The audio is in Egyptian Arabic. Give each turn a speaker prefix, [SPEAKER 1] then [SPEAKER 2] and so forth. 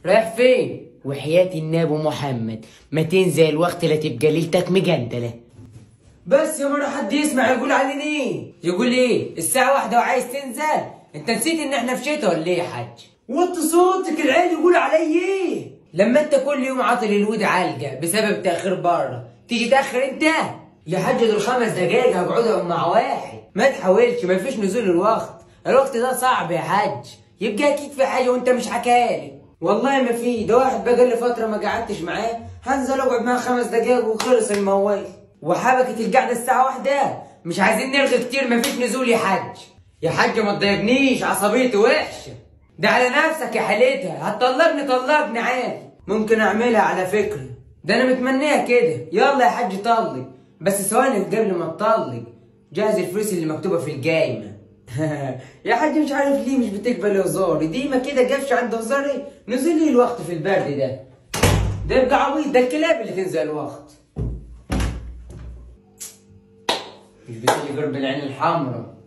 [SPEAKER 1] رايح فين وحياة النبي محمد ما تنزل الوقت لا تبقى ليلتك مجندلة بس يا مرة حد يسمع يقول علينا ايه يقول ايه الساعة واحدة وعايز تنزل انت نسيت ان احنا في شتا ولا ايه يا حاج وطي صوتك العيال يقول علي ايه لما انت كل يوم عاطل الود علقة بسبب تأخير بره تيجي تأخر انت يا حاج دول خمس دقايق هقعدهم مع واحد ما تحاولش ما فيش نزول الوقت الوقت ده صعب يا حاج يبقى اكيد في حاجة وانت مش حكالي والله ما في ده واحد بقالي فترة ما قعدتش معاه هنزل اقعد معاه خمس دقايق وخلص الموال وحبكت القعدة الساعة واحدة مش عايزين نرغي كتير ما فيش نزول يا حاج يا حاج ما تضايقنيش عصبيتي وحشة ده على نفسك يا حالتها هتطلقني طلقني عادي ممكن اعملها على فكرة ده انا متمنيها كده يلا يا حاج طلق بس ثواني قبل ما تطلق جهز الفلوس اللي مكتوبة في القايمة يا حاج مش عارف ليه مش بتقبل هزاري ديما كده قفش عند هزاري نزل لي الوقت في البرد ده ده يبقى عبيط ده الكلاب اللي تنزل الوقت مش بتيجي قرب العين الحمراء